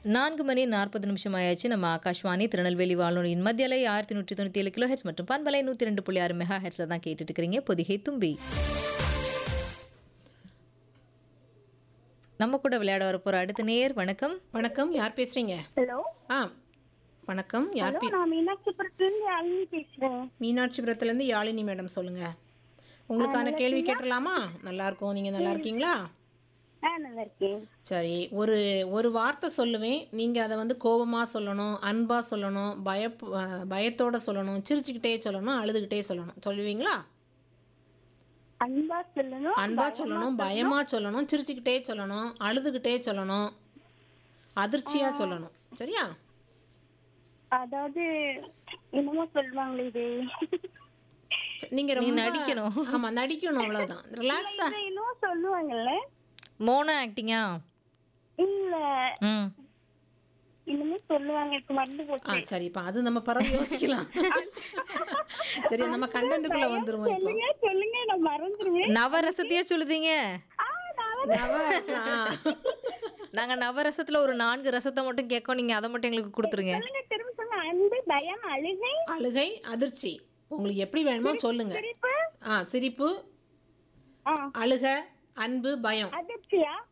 நான்கு மணி நாற்பது நிமிஷம் ஆயாச்சு நம்ம ஆகாஷ்வாணி திருநெல்வேலி வானொலியின் மத்தியலை ஆயிரத்தி நூற்றி தொண்ணூற்றி ஏழு கிலோ ஹெட்ஸ் மற்றும் பண்பலை நூற்றி ரெண்டு புள்ளி ஆறு மெகா ஹெட்ஸில் தான் கேட்டுட்டு இருக்கிறீங்க பொதிகை தும்பி நம்ம கூட விளையாட வர போற அடுத்த நேர் வணக்கம் வணக்கம் யார் பேசுறீங்க ஹலோ ஆ வணக்கம் யார் ஹலோ பே நான் மீனாட்சிபுரத்துலேருந்து யாழினி பேசுகிறேன் மீனாட்சிபுரத்துலேருந்து யாழினி மேடம் சொல்லுங்க உங்களுக்கான கேள்வி கேட்டலாமா நல்லா இருக்கும் நீங்க நல்லா இருக்கீங்களா ஆ நல்லா இருக்கேன் சரி ஒரு ஒரு வார்த்தை சொல்லுவேன் நீங்கள் அதை வந்து கோபமாக சொல்லணும் அன்பாக சொல்லணும் பய பயத்தோட சொல்லணும் சிரிச்சுக்கிட்டே சொல்லணும் அழுதுகிட்டே சொல்லணும் சொல்லுவீங்களா அன்பா சொல்லணும் அன்பா சொல்லணும் பயமாக சொல்லணும் சிரிச்சுக்கிட்டே சொல்லணும் அழுதுகிட்டே சொல்லணும் அதிர்ச்சியாக சொல்லணும் சரியா அதாவது என்னமோ சொல்லுவாங்களே இது சரி, நீங்க ரொம்ப நடிக்கணும். ஆமா நடிக்கணும் அவ்வளவுதான் ரிலாக்ஸா இது என்னமோ சொல்லுவாங்கல்ல மோன ஆக்டிங்கா இல்ல ம் என்னமோ சொல்லுவாங்க இப்ப மறந்து ஆ போச்சு சரி இப்போ அது நம்ம பிறகு யோசிக்கலாம் சரி நம்ம கண்டென்ட்டுக்குள்ள வந்துருவோம் இப்போ சொல்லுங்க சொல்லுங்க நான் மறந்துருவேன் நவரசத்தையே சொல்லுதீங்க ஆ, நான் நவரசம். ஆ. நாங்க நவரசத்துல ஒரு நான்கு ரசத்தை மட்டும் கேட்கோம் நீங்க அதை மட்டும் எங்களுக்கு கொடுத்துருங்க சொல்லுங்க திரும்ப சொல்லுங்க அன்பு பயம் அழுகை அழுகை அதிர்ச்சி உங்களுக்கு எப்படி வேணுமோ சொல்லுங்க சிரிப்பு ஆ சிரிப்பு ஆ அழுக அன்பு பயம் அதிர்ச்சியா